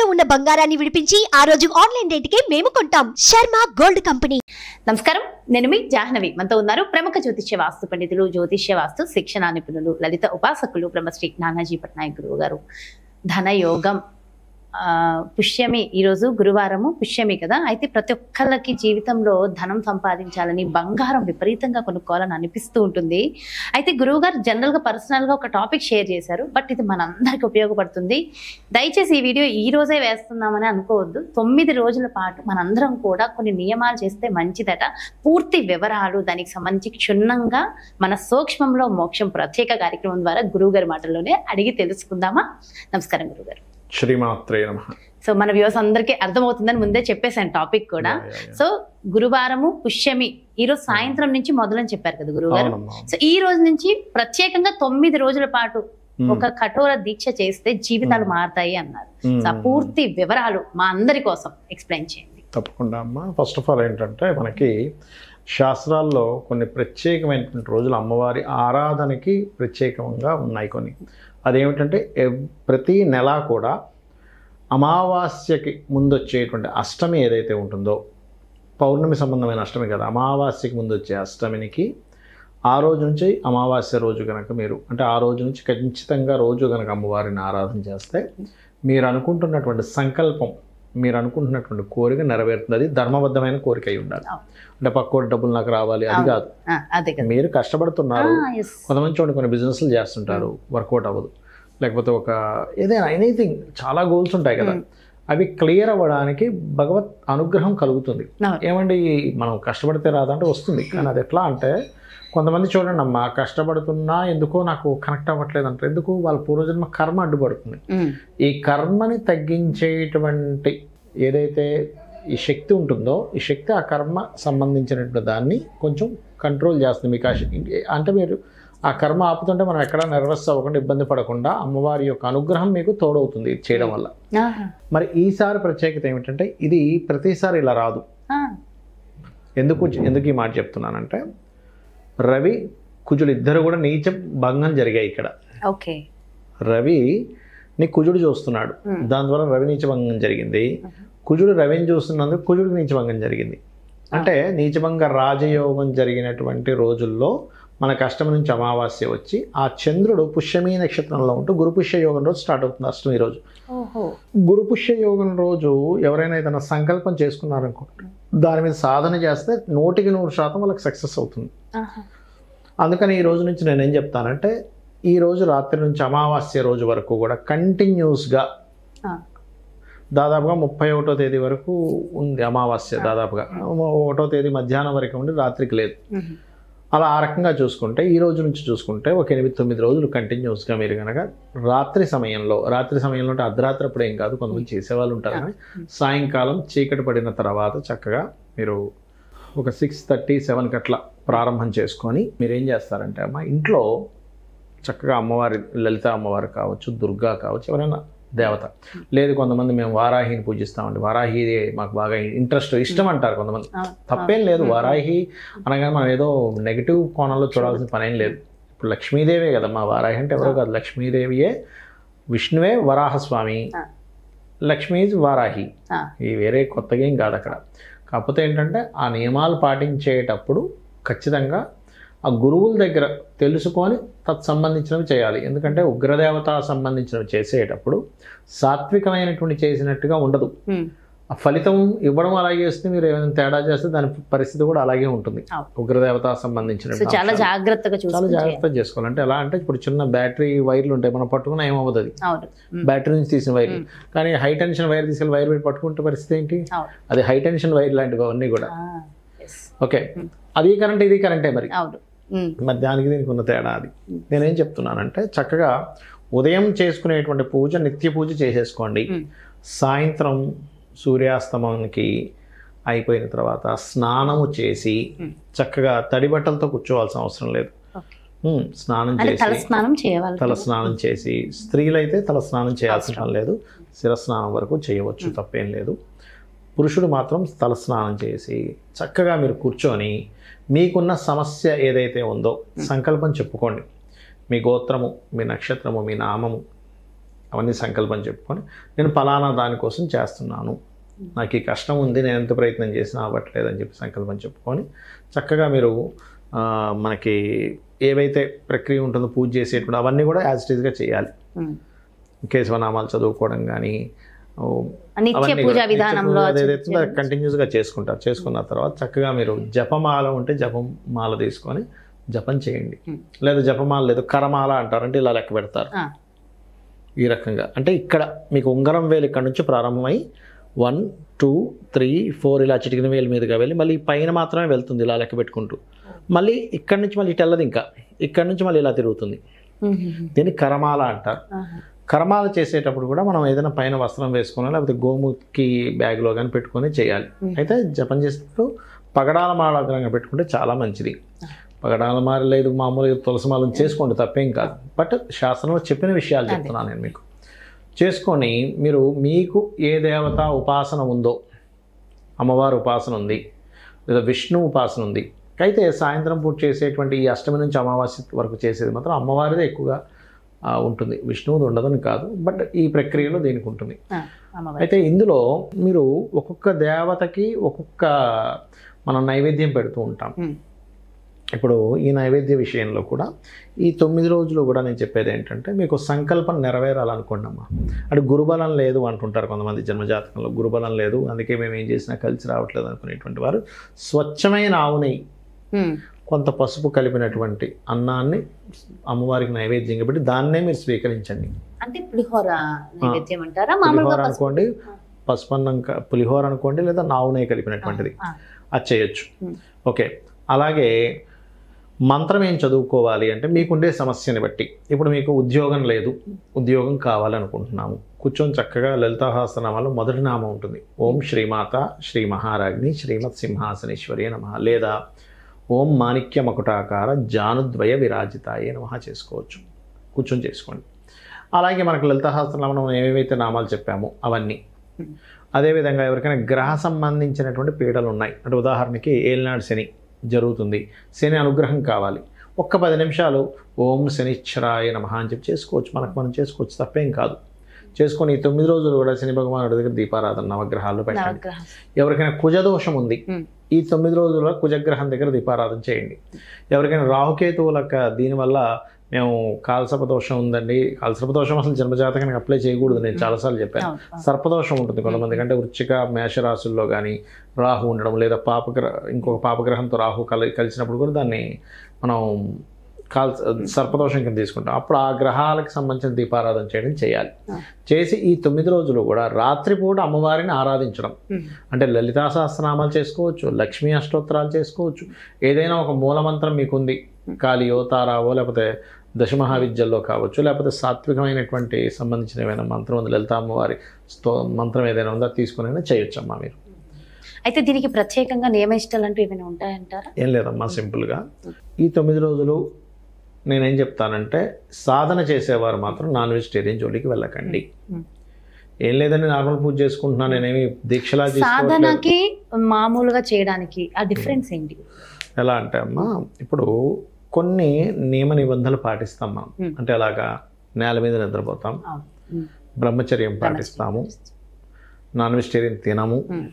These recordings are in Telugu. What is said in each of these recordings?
తాకట్టులో ఉన్న బంగారాన్ని విడిపించి ఆ రోజు ఆన్లైన్ రేటుకే మేము కొంటాం శర్మ గోల్డ్ కంపెనీ నమస్కారం నేను మీ జాహ్నవి మనతో ఉన్నారు ప్రముఖ జ్యోతిష్య వాస్తు పండితులు జ్యోతిష్య వాస్తు శిక్షణ నిపుణులు లలిత ఉపాసకులు బ్రహ్మశ్రీ నానాజీ పట్నాయక్ గురువు గారు ధనయోగం ఆ, పుష్యమి ఈరోజు గురువారము పుష్యమి కదా అయితే ప్రతి ఒక్కళ్ళకి జీవితంలో ధనం సంపాదించాలని బంగారం విపరీతంగా కొనుక్కోవాలని అనిపిస్తూ ఉంటుంది అయితే గురువు గారు జనరల్గా పర్సనల్గా ఒక టాపిక్ షేర్ చేశారు బట్ ఇది మనందరికీ ఉపయోగపడుతుంది దయచేసి ఈ వీడియో ఈ రోజే వేస్తున్నామని అనుకోవద్దు తొమ్మిది రోజుల పాటు మనందరం కూడా కొన్ని నియమాలు చేస్తే మంచిదట పూర్తి వివరాలు దానికి సంబంధించి క్షుణ్ణంగా మన సూక్ష్మంలో మోక్షం ప్రత్యేక కార్యక్రమం ద్వారా గురువు గారి మాటల్లోనే అడిగి తెలుసుకుందామా నమస్కారం గురువు గారు శ్రీమాత్రే నమ సో మన వ్యూస్ అందరికీ అర్థమవుతుందని ముందే చెప్పేశాను టాపిక్ కూడా సో గురువారము పుష్యమి ఈ రోజు సాయంత్రం నుంచి మొదలని చెప్పారు కదా గురువు గారు సో ఈ రోజు నుంచి ప్రత్యేకంగా తొమ్మిది రోజుల పాటు ఒక కఠోర దీక్ష చేస్తే జీవితాలు మ్మ్. మారతాయి అన్నారు సో ఆ పూర్తి వివరాలు మా అందరి కోసం ఎక్స్ప్లెయిన్ చేయండి తప్పకుండా అమ్మ ఫస్ట్ ఆఫ్ ఆల్ ఏంటంటే మనకి శాస్త్రాల్లో కొన్ని ప్రత్యేకమైనటువంటి రోజులు అమ్మవారి ఆరాధనకి ప్రత్యేకంగా ఉన్నాయి కొన్ని అదేమిటంటే ఎవ్- ప్రతి నెల కూడా అమావాస్యకి ముందు వచ్చేటువంటి అష్టమి ఏదైతే ఉంటుందో పౌర్ణమి సంబంధమైన అష్టమి కదా అమావాస్యకి ముందు వచ్చే అష్టమినికి ఆ రోజు నుంచి అమావాస్య రోజు కనుక మీరు అంటే ఆ రోజు నుంచి ఖచ్చితంగా రోజు కనుక అమ్మవారిని ఆరాధన చేస్తే మీరు అనుకుంటున్నటువంటి సంకల్పం మీరు అనుకుంటున్నటువంటి కోరిక నెరవేరుతుంది అది ధర్మబద్ధమైన కోరిక అయి ఉండాలి అవును. అంటే పక్కోటి డబ్బులు నాకు రావాలి అది అవును. కాదు ఆ, అదే కదా మీరు కష్టపడుతున్నారు ఆ, yes. కొంతమంది చూడండి కొన్ని బిజినెస్లు చేస్తుంటారు వర్కౌట్ అవ్వదు లేకపోతే ఒక ఏదైనా ఎనీథింగ్ చాలా గోల్స్ ఉంటాయి కదా మ్మ్. అవి క్లియర్ అవ్వడానికి భగవత్ అనుగ్రహం కలుగుతుంది అవును. ఏమండి మనం కష్టపడితే రాదంటే వస్తుంది కానీ అది ఎట్లా అంటే కొంతమంది చూడండి అమ్మా కష్టపడుతున్నా ఎందుకో నాకు కనెక్ట్ అవ్వట్లేదు అంటారు ఎందుకు వాళ్ళ పూర్వజన్మ కర్మ అడ్డుపడుతుంది మ్మ్. ఈ కర్మని తగ్గించేటువంటి ఏదైతే ఈ శక్తి ఉంటుందో ఈ శక్తి ఆ కర్మ సంబంధించినటువంటి దాన్ని కొంచెం కంట్రోల్ చేస్తుంది మీకు ఆ శక్తి- అంటే మీరు ఆ కర్మ ఆపుతుంటే మనం ఎక్కడా నర్వస్ అవ్వకుండా ఇబ్బంది పడకుండా అమ్మవారి యొక్క అనుగ్రహం మీకు తోడవుతుంది ఇది చేయడం వల్ల ఆహా. మరి ఈసారి ప్రత్యేకత ఏమిటంటే ఇది ప్రతిసారి ఇలా రాదు ఆ, ఎందుకు ఎందుకు ఈ మాట చెప్తున్నానంటే రవి కుజులు ఇద్దరు కూడా నీచ భంగం జరిగాయి ఇక్కడ ఓకే రవి నీ కుజుడు చూస్తున్నాడు Hmm. దాని ద్వారా రవి నీచభంగం జరిగింది కుజుడు రవిని చూస్తున్నందుకు కుజుడికి నీచభంగం జరిగింది అంటే నీచభంగ రాజయోగం జరిగినటువంటి రోజుల్లో మన కష్టం నుంచి అమావాస్య వచ్చి ఆ చంద్రుడు పుష్యమీ నక్షత్రంలో ఉంటూ గురుపుష్య యోగం రోజు స్టార్ట్ అవుతుంది అష్టమి రోజు ఓహో గురుపుష్య యోగం రోజు ఎవరైనా ఏదైనా సంకల్పం చేసుకున్నారనుకోండి దాని మీద సాధన చేస్తే నూటికి నూరు శాతం వాళ్ళకి సక్సెస్ అవుతుంది ఆహా. అందుకని ఈ రోజు నుంచి నేనేం చెప్తానంటే ఈ రోజు రాత్రి నుంచి అమావాస్య రోజు వరకు కూడా కంటిన్యూస్గా ఆ. దాదాపుగా ముప్పై ఒకటో తేదీ వరకు ఉంది అమావాస్య దాదాపుగా ఒకటో తేదీ మధ్యాహ్నం వరకు ఉండి రాత్రికి లేదు మ్మ్. అలా ఆ రకంగా చూసుకుంటే ఈ రోజు నుంచి చూసుకుంటే ఒక ఎనిమిది తొమ్మిది రోజులు కంటిన్యూస్గా మీరు కనుక రాత్రి సమయంలో రాత్రి సమయంలో అంటే అర్ధరాత్రి అప్పుడు ఏం కాదు కొంతమంది చేసేవాళ్ళు ఉంటారు కానీ సాయంకాలం చీకటి పడిన తర్వాత చక్కగా మీరు ఒక సిక్స్ థర్టీ సెవెన్కి అట్లా ప్రారంభం చేసుకొని మీరు ఏం చేస్తారంటే అమ్మ ఇంట్లో చక్కగా అమ్మవారి లలిత అమ్మవారు కావచ్చు దుర్గా కావచ్చు ఎవరైనా దేవత లేదు కొంతమంది మేము వారాహిని పూజిస్తామండి వారాహి మాకు బాగా ఇంట్రెస్ట్ ఇష్టం అంటారు కొంతమంది ఆ, తప్పేం లేదు మ్మ్. వారాహి అనగానే మనం ఏదో నెగిటివ్ కోణంలో చూడాల్సిన పని ఏం లేదు ఇప్పుడు లక్ష్మీదేవే కదమ్మా వారాహి అంటే ఎవరో కాదు లక్ష్మీదేవియే విష్ణువే వరాహస్వామి ఆ. లక్ష్మీ ఈజ్ వారాహి ఆ. ఇది వేరే కొత్తగా ఏం కాదు అక్కడ కాకపోతే ఏంటంటే ఆ నియమాలు పాటించేటప్పుడు ఖచ్చితంగా ఆ గురువుల దగ్గర తెలుసుకొని తత్సంబంధించినవి చేయాలి ఎందుకంటే ఉగ్రదేవత సంబంధించినవి చేసేటప్పుడు సాత్వికమైనటువంటి చేసినట్టుగా ఉండదు మ్మ్. ఆ ఫలితం ఇవ్వడం అలాగే వస్తుంది మీరు ఏమైనా తేడా చేస్తే దాని పరిస్థితి కూడా అలాగే ఉంటుంది అవును. ఉగ్రదేవత సంబంధించిన సో చాలా జాగ్రత్తగా చాలా చూసుకోవాలి జాగ్రత్తగా చేసుకోవాలి అంటే ఎలా అంటే ఇప్పుడు చిన్న బ్యాటరీ వైర్లు ఉంటాయి మనం పట్టుకున్న ఏమవుతుంది అది అవును మ్మ్. బ్యాటరీ నుంచి తీసిన వైర్లు మ్మ్. కానీ హై టెన్షన్ వైర్ తీసుకెళ్ళి వైర్ పెట్టి పట్టుకుంటే పరిస్థితి ఏంటి అవును అది హై టెన్షన్ వైర్ లాంటివి అవన్నీ కూడా ఆ, yes. ఓకే మ్మ్. అది కరెంట్ ఇది కరెంటే మరి అవును మ్మ్. మరి దానికి దీనికి ఉన్న తేడా అది నేనేం చెప్తున్నానంటే చక్కగా ఉదయం చేసుకునేటువంటి పూజ నిత్య పూజ చేసేసుకోండి మ్మ్. సాయంత్రం సూర్యాస్తమానికి అయిపోయిన తర్వాత స్నానము చేసి మ్మ్. చక్కగా తడి బట్టలతో కూర్చోవాల్సిన అవసరం లేదు ఓకే. మ్మ్. స్నానం అంటే తల చేసి స్నానం చేయాలి తల స్నానం చేసి స్త్రీలైతే తల స్నానం చేయాల్సిన పని లేదు శిరస్నానం వరకు చేయవచ్చు తప్పేం లేదు పురుషుడు మాత్రం తల స్నానం చేసి చక్కగా మీరు కూర్చొని మీకున్న సమస్య ఏదైతే ఉందో సంకల్పం చెప్పుకోండి మీ గోత్రము మీ నక్షత్రము మీ నామము అవన్నీ సంకల్పం చెప్పుకొని నేను ఫలానా దానికోసం చేస్తున్నాను నాకు ఈ కష్టం ఉంది నేను ఎంత ప్రయత్నం చేసినా అవ్వట్లేదని చెప్పి సంకల్పం చెప్పుకొని చక్కగా మీరు ఆ, మనకి ఏవైతే ప్రక్రియ ఉంటుందో పూజ చేసేటువంటి అవన్నీ కూడా యాజ్ ఇట్ ఈస్గా చేయాలి ఉమ్. కేశవనామాలు చదువుకోవడం కానీ నిత్య పూజా విధానంలో ఏదైతే కంటిన్యూస్గా చేసుకుంటారు చేసుకున్న తర్వాత చక్కగా మీరు జపమాల ఉంటే జపమాల తీసుకొని జపం చేయండి Hmm. లేదా జపమాల లేదు కరమాల అంటారు అంటే ఇలా లెక్క పెడతారు ఆ, ఈ రకంగా అంటే ఇక్కడ మీకు ఉంగరం వేలు ఇక్కడ నుంచి ప్రారంభమై వన్ టూ త్రీ ఫోర్ ఇలా చిటికిన వేలు మీదుగా వెళ్ళి మళ్ళీ పైన మాత్రమే వెళ్తుంది ఇలా లెక్క పెట్టుకుంటూ మళ్ళీ ఇక్కడ నుంచి మళ్ళీ ఇటు వెళ్ళదు ఇంకా ఇక్కడ నుంచి మళ్ళీ ఇలా తిరుగుతుంది ఉమ్, ఉమ్, దీన్ని కరమాల అంటారు ఆహా. కర్మాలు చేసేటప్పుడు కూడా మనం ఏదైనా పైన వస్త్రం వేసుకుని లేకపోతే గోముఖి బ్యాగ్లో కానీ పెట్టుకొని చేయాలి Hmm. అయితే జపం చేసేటప్పుడు పగడాల మాల పెట్టుకుంటే చాలా మంచిది పగడాల మాల లేదు మామూలుగా తులసి మాలను చేసుకోండి తప్పేం కాదు బట్ శాస్త్రంలో చెప్పిన విషయాలు చెప్తున్నాను నేను మీకు చేసుకొని మీరు మీకు ఏ దేవత ఉపాసన ఉందో అమ్మవారి ఉపాసన ఉంది లేదా విష్ణు ఉపాసన ఉంది అయితే సాయంత్రం పూట చేసేటువంటి ఈ అష్టమి నుంచి అమావాస్య వరకు చేసేది మాత్రం అమ్మవారిదే ఎక్కువగా ఆ, ఉంటుంది విష్ణువుది ఉండదని కాదు బట్ ఈ ప్రక్రియలో దీనికి ఉంటుంది ఆ, అమ్మవారి. అయితే ఇందులో మీరు ఒక్కొక్క దేవతకి ఒక్కొక్క మనం నైవేద్యం పెడుతూ ఉంటాం ఉమ్, ఇప్పుడు ఈ నైవేద్య విషయంలో కూడా ఈ తొమ్మిది రోజులు కూడా నేను చెప్పేది ఏంటంటే మీకు సంకల్పం నెరవేరాలనుకోండి అమ్మా అంటే గురుబలం లేదు అంటుంటారు కొంతమంది జన్మజాతకంలో గురుబలం లేదు అందుకే మేము ఏం చేసినా కలిసి రావట్లేదు అనుకునేటువంటి వారు స్వచ్ఛమైన ఆవు నెయ్యి ఉమ్, కొంత పసుపు కలిపినటువంటి అన్నాన్ని అమ్మవారికి నైవేద్యంగా పెట్టి దాన్నే మీరు స్వీకరించండి అంటే పులిహోర నైవేద్యం అంటారా మామూలుగా పులిహోర పసుపు- అనుకోండి పసుపు అన్నం క- పులిహోర అనుకోండి లేదా నావునే కలిపినటువంటిది ఆ, అది చేయొచ్చు Hmm. ఓకే అలాగే మంత్రం ఏం చదువుకోవాలి అంటే మీకుండే సమస్యని బట్టి ఇప్పుడు మీకు ఉద్యోగం లేదు ఉద్యోగం కావాలనుకుంటున్నాము కూర్చొని చక్కగా లలితాహాసనామాలో మొదటి నామం ఉంటుంది ఓం శ్రీమాత శ్రీ మహారాజ్ని శ్రీమత్ సింహాసనేశ్వరి నమ లేదా ఓం మాణిక్య మకుటాకార జానుద్వయ విరాజితాయే నమ చేసుకోవచ్చు కూర్చొని చేసుకోండి అలాగే మనకు లలితాహాసనామం మనం ఏవేవైతే నామాలు చెప్పామో అవన్నీ Hmm. అదేవిధంగా ఎవరికైనా గ్రహ సంబంధించినటువంటి పీడలు ఉన్నాయి అంటే ఉదాహరణకి ఏలినాడు శని జరుగుతుంది శని అనుగ్రహం కావాలి ఒక్క పది నిమిషాలు ఓం శనిశ్చరాయ నమ అని చెప్పి చేసుకోవచ్చు మనకు మనం చేసుకోవచ్చు తప్పేం కాదు చేసుకొని ఈ తొమ్మిది రోజులు కూడా శని భగవానుడి దగ్గర దీపారాధన నవగ్రహాల్లో పెట్టండి నవగ్రహం ఎవరికైనా కుజదోషం ఉంది ఉమ్, ఈ తొమ్మిది రోజుల్లో కుజగ్రహం దగ్గర దీపారాధన చేయండి ఎవరికైనా రాహుకేతువులక దీనివల్ల మేము కాలసర్ప దోషం ఉందండి కాలసర్ప దోషం అసలు జన్మజాతకానికి అప్లై చేయకూడదు నేను చాలాసార్లు చెప్పాను అవును, అవును. సర్పదోషం ఉంటుంది కొంతమంది కంటే వృచ్చిక మేషరాశుల్లో కానీ రాహు ఉండడం లేదా పాపగ్రహ ఇంకొక పాపగ్రహంతో రాహు కలి కలిసినప్పుడు కూడా దాన్ని మనం కాల్ సర్పదోషం కింద తీసుకుంటాం అప్పుడు ఆ గ్రహాలకు సంబంధించిన దీపారాధన చేయడం చేయాలి ఆ. చేసి ఈ తొమ్మిది రోజులు కూడా రాత్రిపూట అమ్మవారిని ఆరాధించడం ఉమ్, అంటే లలితా సహస్రనామాలు చేసుకోవచ్చు లక్ష్మీ అష్టోత్తరాలు చేసుకోవచ్చు ఏదైనా ఒక మూలమంత్రం మీకుంది కాళియో తారావో లేకపోతే దశమహావిద్యల్లో కావచ్చు లేకపోతే సాత్వికమైనటువంటి సంబంధించిన ఏమైనా మంత్రం ఉంది లలితా అమ్మవారి స్తో మంత్రం ఏదైనా ఉందో అది తీసుకునైనా చేయొచ్చమ్మా మీరు అయితే దీనికి ప్రత్యేకంగా నియమిష్టాలు అంటూ ఏమైనా ఉంటాయంటారా ఏం లేదమ్మా సింపుల్గా ఈ తొమ్మిది రోజులు నేనేం చెప్తానంటే సాధన చేసేవారు మాత్రం నాన్ వెజిటేరియన్ జోలికి వెళ్ళకండి ఉమ్. ఏం లేదని నార్మల్ పూజ చేసుకుంటున్నాను నేనేమి దీక్షలా తీసుకోవట్లేదు సాధనకి మామూలుగా చేయడానికి ఆ డిఫరెన్స్ ఏంటి ఎలా అంటే అమ్మా ఇప్పుడు కొన్ని నియమ నిబంధనలు పాటిస్తాం మనం Hmm. అంటే అలాగా నేల మీద నిద్రపోతాం అవును. ఉమ్, బ్రహ్మచర్యం పాటిస్తాము నాన్ వెజిటేరియన్ తినము ఉమ్,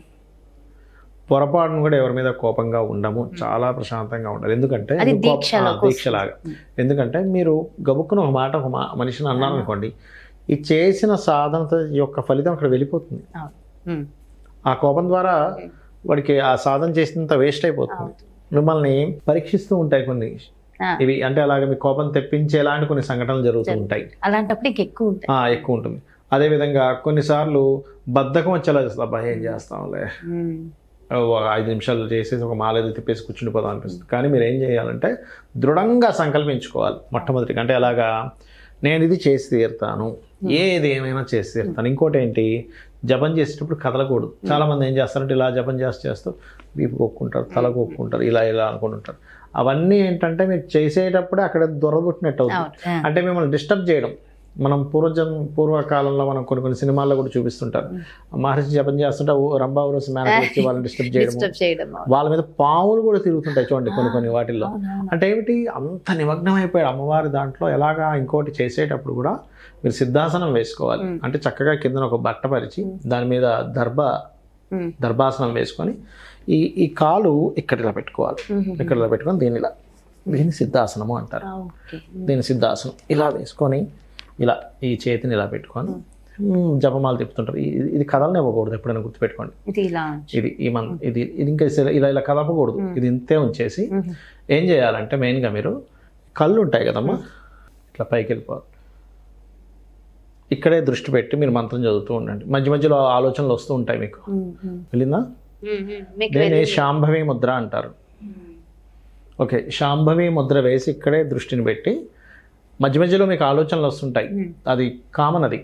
పొరపాటును కూడా ఎవరి మీద కోపంగా ఉండము చాలా ప్రశాంతంగా ఉండాలి ఎందుకంటే అది ఎందుకు కోప- దీక్షలో ఆ, దీక్షలాగా ఎందుకంటే మీరు గబుక్కున ఒక మాట ఒక మా మనిషిని అన్నారు అనుకోండి ఈ చేసిన సాధన యొక్క ఫలితం అక్కడ వెళ్ళిపోతుంది అవును. ఉమ్, ఆ కోపం ద్వారా వాడికి ఆ సాధన చేసినంత వేస్ట్ అయిపోతుంది అవును. మిమ్మల్ని పరీక్షిస్తూ ఉంటాయి కొన్ని ఆ, ఇవి అంటే అలాగే మీ కోపం తెప్పించేలాంటి కొన్ని సంఘటనలు జరుగుతూ ఉంటాయి అలాంటప్పుడు ఇంక ఎక్కువ ఉంటాయి ఆ, ఎక్కువ ఉంటుంది అదేవిధంగా కొన్నిసార్లు బద్ధకం వచ్చేలా చేస్తుంది అబ్బా ఏం చేస్తాంలే ఉమ్, ఓ ఐదు నిమిషాలు చేసేసి ఒక మాలేదో తిప్పేసి కూర్చుండిపోదాం అనిపిస్తుంది కానీ మీరు ఏం చేయాలంటే దృఢంగా సంకల్పించుకోవాలి మొట్టమొదటిగా అంటే అలాగా నేను ఇది చేసి తీరుతాను ఏది ఏమైనా చేసి తీరుతాను ఇంకోటి ఏంటి జపం చేసేటప్పుడు కదలకూడదు చాలా మంది ఏం చేస్తారంటే ఇలా జపం చేస్తూ చేస్తూ వీపు కొక్కుంటారు తల కొక్కుంటారు ఇలా ఇలా అనుకుంటుంటారు అవన్నీ ఏంటంటే మీరు చేసేటప్పుడే అక్కడ దొరబుట్టినట్టు అవుతుంది అవును. ఆ, అంటే మిమ్మల్ని డిస్టర్బ్ చేయడం మనం పూర్వజన్ పూర్వకాలంలో మనం కొన్ని కొన్ని సినిమాల్లో కూడా చూపిస్తుంటారు మహర్షి జపం చేస్తుంటే ఓ రంభా ఊరసి మేనక వచ్చి వాళ్ళని డిస్టర్బ్ చేయడం డిస్టర్బ్ చేయడం వాళ్ళ మీద పాములు కూడా తిరుగుతుంటాయి చూడండి కొన్ని కొన్ని వాటిల్లో అవునవును. అంటే ఏమిటి అంత నిమగ్నం అయిపోయాడు అమ్మవారి దాంట్లో ఎలాగా ఇంకోటి చేసేటప్పుడు కూడా మీరు సిద్ధాసనం వేసుకోవాలి మ్మ్. అంటే చక్కగా కిందన ఒక బట్ట పరిచి దాని మీద దర్భ ఉమ్, దర్భాసనం వేసుకొని ఈ ఈ కాలు ఇక్కడ ఇలా పెట్టుకోవాలి ఉమ్, ఇక్కడ ఇలా పెట్టుకొని దీని ఇలా దీన్ని సిద్ధాసనము అంటారు ఆ, ఓకే దీని సిద్ధాసనం ఇలా వేసుకొని ఇలా ఈ చేతిని ఇలా పెట్టుకొని మ్మ్, జపమాలు తిప్పుతుంటారు ఇది ఇది కదలనివ్వకూడదు ఎప్పుడైనా గుర్తుపెట్టుకోండి ఇది ఇలా ఉంచు. ఇది ఈ మన ఇది ఇది ఇంకా ఇలా- ఇలా ఇలా కదపకూడదు ఇది ఇంతే ఉంచేసి ఉమ్, ఏం చేయాలంటే మెయిన్గా మీరు కళ్ళు ఉంటాయి కదమ్మా ఇట్లా పైకి వెళ్ళిపోవాలి ఇక్కడే దృష్టి పెట్టి మీరు మంత్రం చదువుతూ ఉండండి మధ్య మధ్యలో ఆలోచనలు వస్తూ ఉంటాయి మీకు ఉమ్, ఉమ్, వెళ్ళిందా ఉమ్, ఉమ్. మీకు దీన్ని వెళ్ళి- శాంభవి ముద్ర అంటారు ఓకే శాంభవి ముద్ర వేసి ఇక్కడే దృష్టిని పెట్టి మధ్య మధ్యలో మీకు ఆలోచనలు వస్తుంటాయి అది కామన్ అది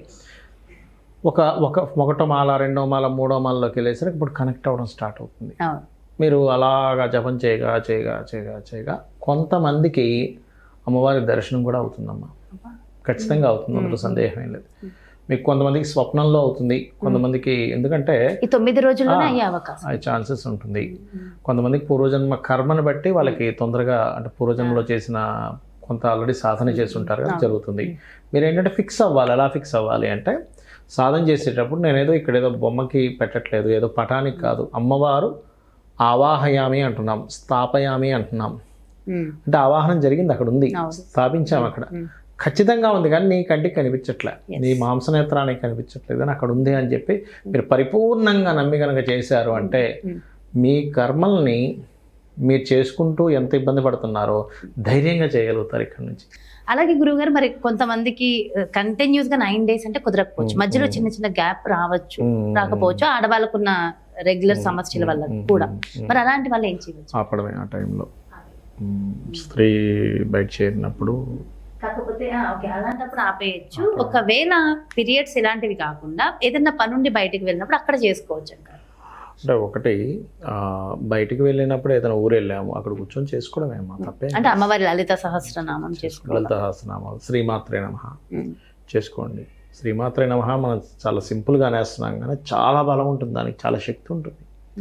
ఒక ఒక ఒకటో మాల రెండో మాల మూడో మాలలోకి వెళ్ళేసరికి ఇప్పుడు కనెక్ట్ అవ్వడం స్టార్ట్ అవుతుంది అవును. మీరు అలాగా జపం చేయగా చేయగా చేయగా చేయగా కొంతమందికి అమ్మవారి దర్శనం కూడా అవుతుందమ్మా ఖచ్చితంగా అవుతుంది అందులో సందేహం ఏం లేదు మీకు కొంతమందికి స్వప్నంలో అవుతుంది కొంతమందికి ఎందుకంటే ఈ తొమ్మిది రోజుల్లోనే అయ్యే అవకాశం ఆ ఛాన్సెస్ ఉంటుంది కొంతమందికి పూర్వజన్మ కర్మను బట్టి వాళ్ళకి తొందరగా అంటే పూర్వజన్మలో చేసిన కొంత ఆల్రెడీ సాధన చేసి ఉంటారు కదా జరుగుతుంది మీరు ఏంటంటే ఫిక్స్ అవ్వాలి ఎలా ఫిక్స్ అవ్వాలి అంటే సాధన చేసేటప్పుడు నేనేదో ఇక్కడ ఏదో బొమ్మకి పెట్టట్లేదు ఏదో పటానికి కాదు అమ్మవారు ఆవాహయామి అంటున్నాం స్థాపయామి అంటున్నాం ఉమ్, అంటే ఆవాహనం జరిగింది అక్కడ ఉంది అవును. స్థాపించాం అక్కడ ఉమ్. ఖచ్చితంగా ఉంది కానీ నీ కంటికి కనిపించట్లే నీ మాంసనేత్రానికి కనిపించట్లేదు అని అక్కడ ఉంది అని చెప్పి మీరు పరిపూర్ణంగా నమ్మి కనుక చేశారు అంటే ఉమ్. మీ కర్మల్ని మీరు చేసుకుంటూ ఎంత ఇబ్బంది పడుతున్నారో ధైర్యంగా చేయగలుగుతారు ఇక్కడ నుంచి అలాగే గురువుగారు మరి కొంతమందికి కంటిన్యూస్ గా నైన్ డేస్ అంటే కుదరకపోవచ్చు ఉమ్, మధ్యలో ఉమ్. చిన్న చిన్న గ్యాప్ రావచ్చు ఉమ్. రాకపోవచ్చు ఆడవాళ్ళకున్న రెగ్యులర్ సమస్యల వల్ల ఉమ్, కూడా ఉమ్, ఉమ్. మరి అలాంటి వాళ్ళు ఏం చేయవచ్చు ఆపడమే ఆ టైంలో ఉమ్, స్త్రీ బయట చేరినప్పుడు కాకపోతే ఆ, ఓకే అలాంటప్పుడు ఆపేయచ్చు ఒకవేళ పీరియడ్స్ ఇలాంటివి కాకుండా ఏదైనా పనుండి బయటికి వెళ్ళినప్పుడు అక్కడ చేసుకోవచ్చు అంటారు అంటే ఒకటి ఆ, బయటికి వెళ్ళినప్పుడు ఏదైనా ఊరు వెళ్ళాము అక్కడ కూర్చొని చేసుకోవడమే మా తప్పే అంటే అమ్మవారి లలిత సహస్రనామం చేసుకోవాలి లలిత సహస్రనామాలు శ్రీమాత్రే నమ చేసుకోండి శ్రీమాత్రే నమ మనం చాలా సింపుల్గా అనేస్తున్నాం కానీ చాలా బలం ఉంటుంది దానికి చాలా శక్తి ఉంటుంది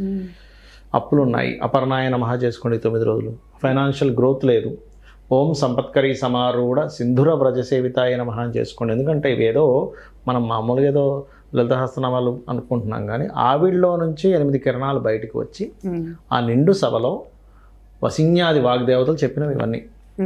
అప్పులు ఉన్నాయి అపర్ణాయ నమః చేసుకోండి తొమ్మిది రోజులు ఫైనాన్షియల్ గ్రోత్ లేదు ఓం సంపత్కరి సమారూఢ సింధుర వ్రజ సేవితాయ నమః అని చేసుకోండి ఎందుకంటే ఇవేదో మనం మామూలుగా ఏదో లలితహస్తనామాలు అనుకుంటున్నాం కానీ ఆవిడలో నుంచి ఎనిమిది కిరణాలు బయటికి వచ్చి ఆ నిండు సభలో వసిన్యాది వాగ్దేవతలు చెప్పినవి ఇవన్నీ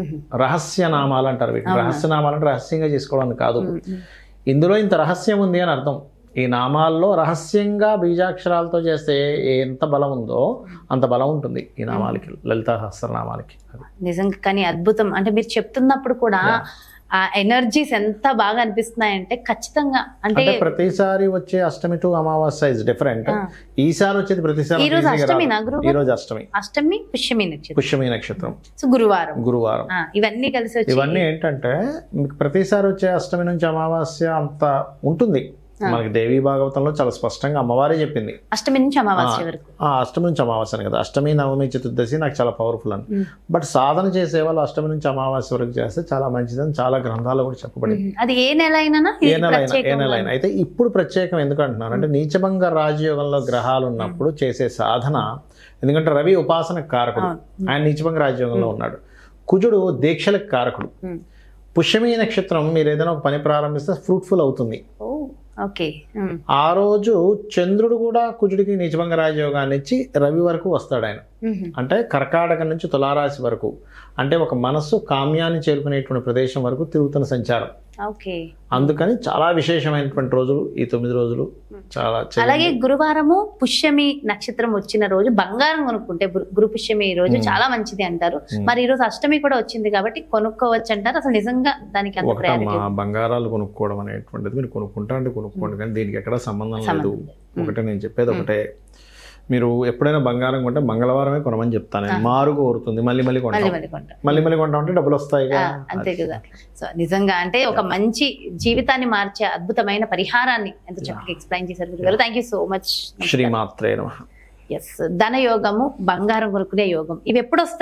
రహస్యనామాలు అంటారు వీటిని రహస్యనామాలు అంటే రహస్యంగా చేసుకోవడానికి కాదు ఇందులో ఇంత రహస్యం ఉంది అని అర్థం ఈ నామాల్లో రహస్యంగా బీజాక్షరాలతో చేస్తే ఎంత బలం ఉందో అంత బలం ఉంటుంది ఈ నామాలకి లలిత సహస్రనామాలకి అది నిజంగా కానీ అద్భుతం అంటే మీరు చెప్తున్నప్పుడు కూడా ఆ ఎనర్జీస్ ఎంత బాగా అనిపిస్తున్నాయంటే ఖచ్చితంగా అంటే అంటే ప్రతిసారి వచ్చే Ashtami to Amavasya is different ఆ. ఈసారి వచ్చేది ప్రతిసారి ఈ రోజు easy గా రాదు. అష్టమినా గురువు? ఈ రోజు అష్టమి అష్టమి పుష్యమి నక్షత్రం పుష్యమి నక్షత్రం సో గురువారం గురువారం ఆ, ఇవన్నీ కలిసి వచ్చి ఇవన్నీ ఏంటంటే మీకు ప్రతిసారి వచ్చే అష్టమి నుంచి అమావాస్య అంత ఉంటుంది మనకి దేవీ భాగవతంలో చాలా స్పష్టంగా అమ్మవారే చెప్పింది అష్టమి నుంచి అమావాస్య వరకు ఆ అష్టమి నుంచి అమావాస్య అని కదా అష్టమి నవమి చతుర్దశి నాకు చాలా పవర్ఫుల్ అని మ్మ్. బట్ సాధన చేసే వాళ్ళు అష్టమి నుంచి అమావాస్య వరకు చేస్తే చాలా మంచిదని చాలా గ్రంథాలు కూడా చెప్పబడింది ఉమ్, అది ఏ నెల అయినా ఏ నెల అయినా ఏ నెల అయినా అయితే ఇప్పుడు ప్రత్యేకం ఎందుకు అంటున్నాను అంటే నీచభంగ రాజయోగంలో గ్రహాలు ఉన్నప్పుడు చేసే సాధన ఎందుకంటే రవి ఉపాసన కారకుడు ఆయన నీచభంగ రాజయోగంలో ఉన్నాడు కుజుడు దీక్షలకు కారకుడు పుష్యమి నక్షత్రం మీరు ఏదైనా ఒక పని ప్రారంభిస్తే ఫ్రూట్ఫుల్ అవుతుంది ఓకే ఉమ్, ఆ రోజు చంద్రుడు కూడా కుజుడికి నీచభంగ రాజయోగాన్ని ఇచ్చి రవి వరకు వస్తాడు ఆయన ఉమ్, అంటే కర్కాటక నుంచి తులారాశి వరకు అంటే ఒక మనస్సు కామ్యాన్ని చేరుకునేటువంటి ప్రదేశం వరకు తిరుగుతున్న సంచారం ఓకే అందుకని చాలా విశేషమైనటువంటి రోజులు ఈ తొమ్మిది రోజులు చాలా చేయండి. అలాగే గురువారము పుష్యమి నక్షత్రం వచ్చిన రోజు బంగారం కొనుక్కుంటే గురు- గురు పుష్యమి ఈ రోజు చాలా మంచిది అంటారు మరి ఈ రోజు అష్టమి కూడా వచ్చింది కాబట్టి కొనుక్కోవచ్చు అంటారు అసలు నిజంగా దానికి అంత ఒకట మా ప్రయారిటీ బంగారాలు కొనుక్కోవడం అనేటువంటిది మీరు కొనుక్కుంటారంటే కొనుక్కోండి కానీ దీనికి ఎక్కడ సంబంధం లేదు సంబంధం ఒకటే నేను చెప్పేది ఒకటే మీరు ఎప్పుడైనా బంగారం కొంటే మంగళవారమే కొనమని చెప్తాను నేను మారు కోరుతుంది మళ్ళీ మళ్ళీ మళ్ళీ కొంటాం మళ్ళీ కొంటారు మళ్ళీ మళ్ళీ కొంటాం అంటే డబ్బులు వస్తాయి ఆ, కదా అంతే కదా సో నిజంగా అంటే ఒక మంచి జీవితాన్ని మార్చే అద్భుతమైన పరిహారాన్ని ఎంత చక్కగా ఎక్స్ప్లెయిన్ చేశారు గురుగారు థ్యాంక్ యూ సో మచ్ శ్రీమాత్రే నమః ఎస్ ధన యోగము బంగారం కొనుక్కునే యోగం ఇవి ఎప్పుడు వస్తాయి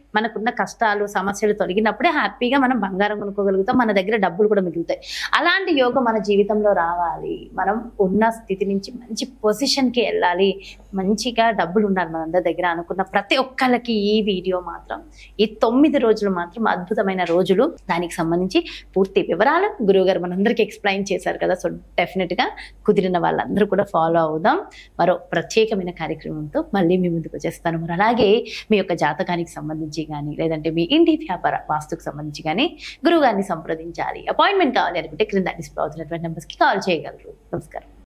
మనకున్న కష్టాలు సమస్యలు తొలగినప్పుడే హ్యాపీగా మనం బంగారం కొనుక్కోగలుగుతాం మన దగ్గర డబ్బులు కూడా మిగులుతాయి అలాంటి యోగం మన జీవితంలో రావాలి మనం ఉన్న స్థితి నుంచి మంచి పొజిషన్కి వెళ్ళాలి మంచిగా డబ్బులు ఉండాలి మనందరి దగ్గర అనుకున్న ప్రతి ఒక్కళ్ళకి ఈ వీడియో మాత్రం ఈ తొమ్మిది రోజులు మాత్రం అద్భుతమైన రోజులు దానికి సంబంధించి పూర్తి వివరాలు గురువుగారు మనందరికీ ఎక్స్ప్లెయిన్ చేశారు కదా సో డెఫినెట్గా కుదిరిన వాళ్ళందరూ కూడా ఫాలో అవుదాం మరో ప్రత్యేకమైన కార్యక్రమంతో మళ్ళీ మీ ముందుకు వచ్చేస్తాను మరి అలాగే మీ యొక్క జాతకానికి సంబంధించి కానీ లేదంటే మీ ఇంటి వ్యాపార వాస్తుకు సంబంధించి కానీ గురువు గారిని సంప్రదించాలి అపాయింట్మెంట్ కావాలి అనుకుంటే క్రింద డిస్ప్లే అవుతున్నటువంటి నెంబర్స్కి కాల్ చేయగలరు నమస్కారం